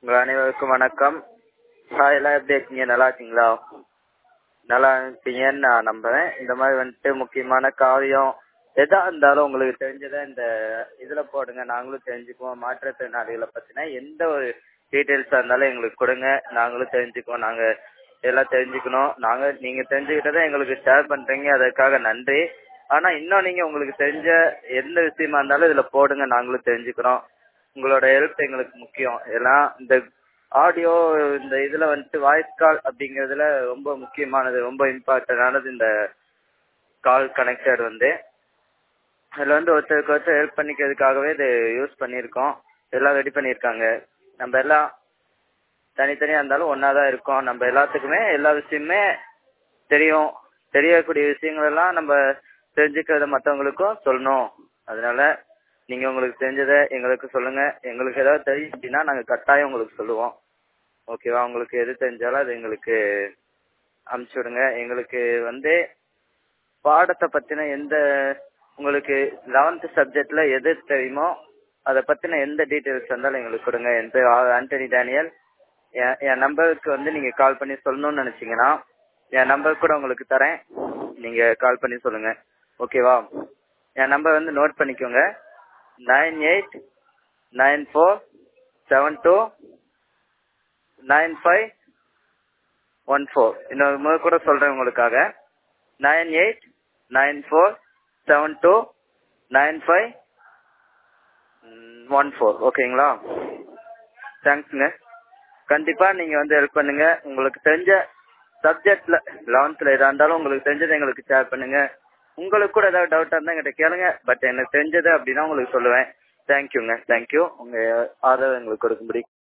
உங்கள் அனைவருக்கும் வணக்கம் சார் எல்லாம் எப்படி இருக்கீங்க நல்லா இருக்கீங்களா நல்லா இருப்பீங்கன்னு நான் நம்புகிறேன் இந்த மாதிரி வந்துட்டு முக்கியமான காரியம் எதா இருந்தாலும் உங்களுக்கு தெரிஞ்சதை இந்த இதில் போடுங்க நாங்களும் தெரிஞ்சுக்குவோம் மாற்றுத்திறனாளிகளை பற்றின எந்த ஒரு டீட்டெயில்ஸாக இருந்தாலும் எங்களுக்கு கொடுங்க நாங்களும் தெரிஞ்சுக்குவோம் நாங்கள் எல்லாம் தெரிஞ்சுக்கணும் நாங்கள் நீங்கள் தெரிஞ்சுக்கிட்டதை எங்களுக்கு ஷேர் பண்ணுறீங்க அதற்காக நன்றி ஆனால் இன்னும் நீங்கள் உங்களுக்கு தெரிஞ்ச எந்த விஷயமா இருந்தாலும் இதில் போடுங்க நாங்களும் தெரிஞ்சுக்கிறோம் உங்களோட ஹெல்ப் எங்களுக்கு முக்கியம் ஏன்னா இந்த ஆடியோ இந்த இதில் வந்துட்டு வாய்ஸ் கால் அப்படிங்கிறதுல ரொம்ப முக்கியமானது ரொம்ப இம்பார்ட்டண்டானது இந்த கால் கனெக்டட் வந்து இதில் வந்து ஒருத்தருக்கு ஒருத்தர் ஹெல்ப் பண்ணிக்கிறதுக்காகவே இது யூஸ் பண்ணியிருக்கோம் எல்லாம் ரெடி பண்ணியிருக்காங்க நம்ம எல்லாம் தனித்தனியாக இருந்தாலும் ஒன்றா தான் இருக்கோம் நம்ம எல்லாத்துக்குமே எல்லா விஷயமுமே தெரியும் தெரியக்கூடிய விஷயங்கள் எல்லாம் நம்ம தெரிஞ்சுக்கிறத மற்றவங்களுக்கும் சொல்லணும் அதனால நீங்கள் உங்களுக்கு தெரிஞ்சதை எங்களுக்கு சொல்லுங்கள் எங்களுக்கு ஏதாவது தெரியும் அப்படின்னா நாங்கள் கட்டாயம் உங்களுக்கு சொல்லுவோம் ஓகேவா உங்களுக்கு எது தெரிஞ்சாலும் அது எங்களுக்கு அமுச்சு விடுங்க எங்களுக்கு வந்து பாடத்தை பற்றின எந்த உங்களுக்கு லெவன்த்து சப்ஜெக்டில் எது தெரியுமோ அதை பற்றின எந்த டீட்டெயில்ஸ் இருந்தாலும் எங்களுக்கு கொடுங்க என் பேர் ஆண்டனி டேனியல் என் என் நம்பருக்கு வந்து நீங்கள் கால் பண்ணி சொல்லணும்னு நினச்சிங்கன்னா என் நம்பர் கூட உங்களுக்கு தரேன் நீங்கள் கால் பண்ணி சொல்லுங்கள் ஓகேவா என் நம்பர் வந்து நோட் பண்ணிக்கோங்க nine eight nine four seven two nine five one four இன்னொரு முறை கூட சொல்கிறேன் உங்களுக்காக nine eight nine four seven two nine five one four ஓகேங்களா தேங்க்ஸுங்க கண்டிப்பாக நீங்கள் வந்து ஹெல்ப் பண்ணுங்கள் உங்களுக்கு தெரிஞ்ச சப்ஜெக்டில் லெவன்த்தில் எதாக இருந்தாலும் உங்களுக்கு தெரிஞ்சதை எங்களுக்கு ஷேர் பண்ணுங்கள் உங்களுக்கு கூட ஏதாவது டவுட்டாக இருந்தால் என்கிட்ட கேளுங்க பட் எனக்கு தெரிஞ்சது அப்படின்னா உங்களுக்கு சொல்லுவேன் தேங்க்யூங்க தேங்க்யூ உங்கள் ஆதரவு எங்களுக்கு கொடுக்கும்படி